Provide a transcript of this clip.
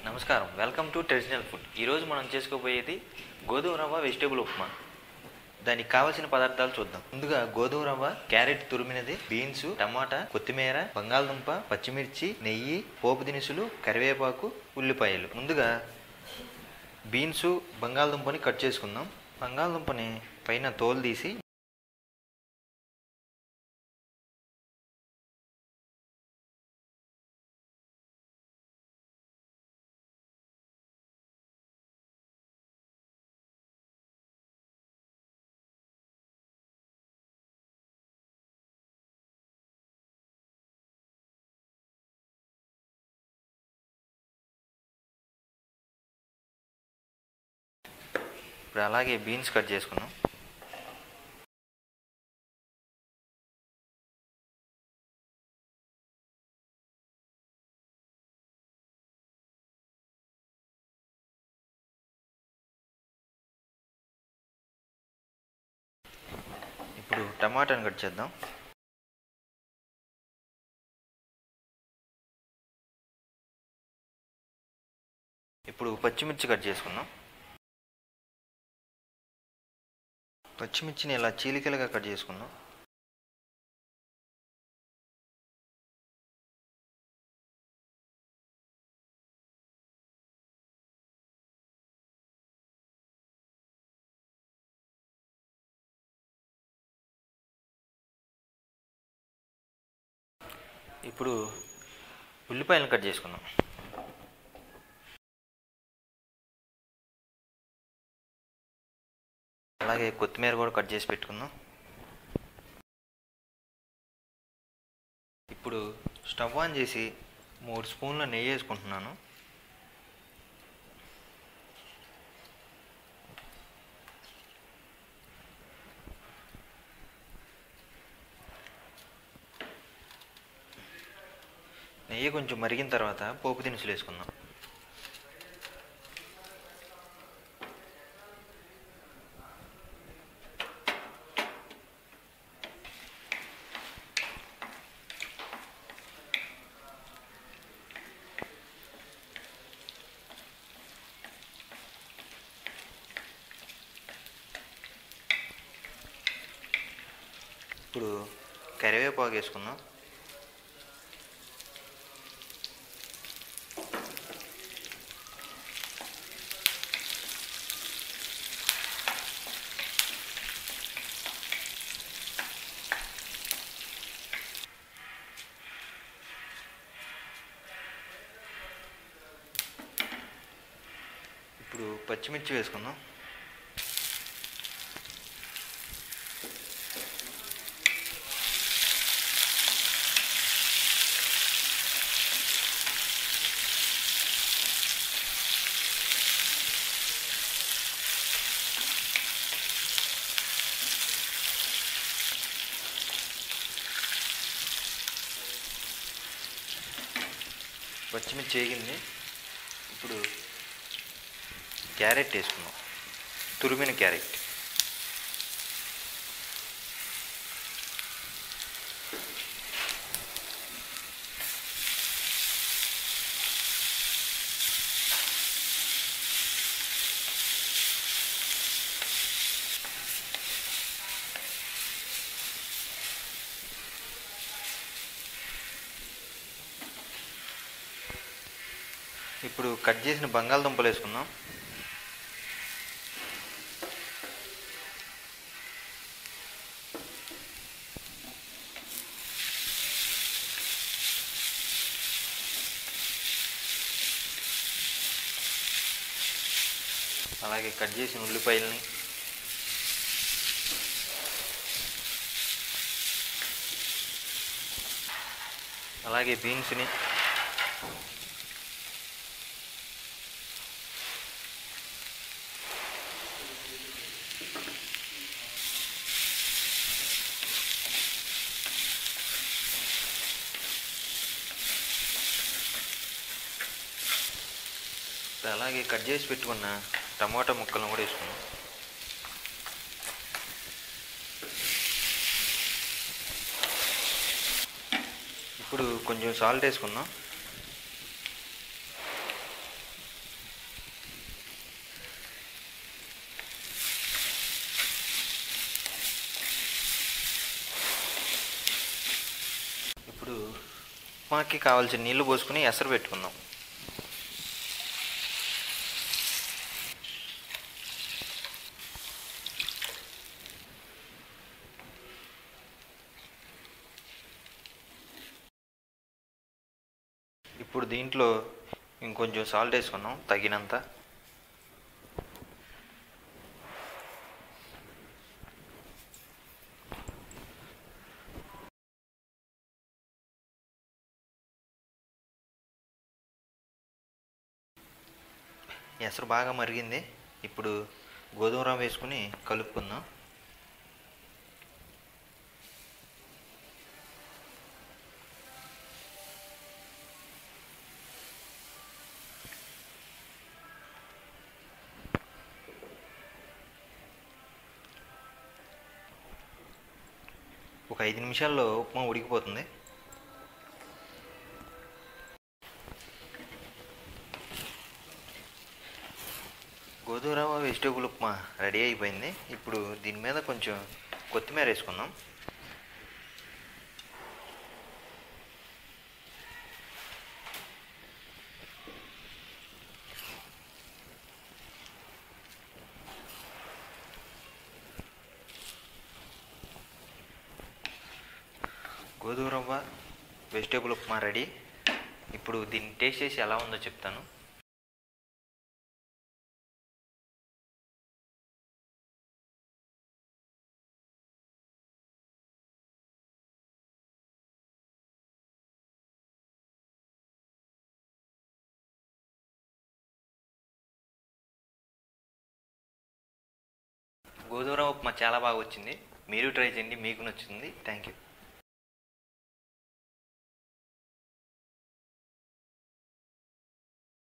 నమస్కారం welcome to traditional food ఈరోజు మనం చేసుకోబోయేది గోధుమ రవ్వ వెజిటేబుల్ ఉప్మా దానికి కావలసిన పదార్థాలు చూద్దాం ముందుగా గోధుమ రవ్వ క్యారెట్ తురిమినది బీన్స్ టమాటా కొత్తిమీర బంగాళదుంప పచ్చిమిర్చి నెయ్యి పోపు దినుసులు కరివేపాకు ఉల్లిపాయలు ముందుగా బీన్స్ బంగాళదుంపని కట్ చేసుకుందాం బంగాళదుంపని పైన తోలు తీసి ఇప్పుడు అలాగే బీన్స్ కట్ చేసుకున్నాం ఇప్పుడు టమాటాని కట్ చేద్దాం ఇప్పుడు పచ్చిమిర్చి కట్ చేసుకుందాం పచ్చిమిర్చిని ఇలా చీలికలుగా కట్ చేసుకుందాం ఇప్పుడు ఉల్లిపాయలను కట్ చేసుకుందాం అలాగే కొత్తిమీర కూడా కట్ చేసి పెట్టుకుందాం ఇప్పుడు స్టవ్ ఆన్ చేసి మూడు స్పూన్ల నెయ్యి వేసుకుంటున్నాను నెయ్యి కొంచెం మరిగిన తర్వాత పోపు దినుసులు వేసుకుందాం ఇప్పుడు కరివేపాకు వేసుకుందాం ఇప్పుడు పచ్చిమిర్చి వేసుకుందాం పచ్చిమిర్చి వేగింది ఇప్పుడు క్యారెట్ వేసుకుందాం తురిమిన క్యారెట్ ఇప్పుడు కట్ చేసిన బంగాళదుంపలు వేసుకుందాం అలాగే కట్ చేసిన ఉల్లిపాయలని అలాగే బీన్స్ని అలాగే కట్ చేసి పెట్టుకున్న టమాటా ముక్కలను కూడా వేసుకున్నాం ఇప్పుడు కొంచెం సాల్ట్ వేసుకుందాం ఉప్మాకి కావాల్సిన నీళ్లు పోసుకుని ఎసరు పెట్టుకుందాం ఇప్పుడు దీంట్లో ఇంకొంచెం సాల్ట్ వేసుకున్నాం తగినంత ఎసరు బాగా మరిగింది ఇప్పుడు గోధుమ రవ్వ వేసుకుని కలుపుకుందాం ఒక ఐదు నిమిషాల్లో ఉప్మా ఉడికిపోతుంది గోధుమ రవ్వ వెజిటేబుల్ ఉప్మా రెడీ అయిపోయింది ఇప్పుడు దీని మీద కొంచెం కొత్తిమీర వేసుకుందాం గోధుమ రవ్వ వెజిటేబుల్ ఉప్మా రెడీ ఇప్పుడు దీన్ని టేస్ట్ చేసి ఎలా ఉందో చెప్తాను గోధుమ రవ్వ ఉప్మా చాలా బాగా వచ్చింది మీరు ట్రై చేయండి మీకు నచ్చుతుంది థ్యాంక్ యూ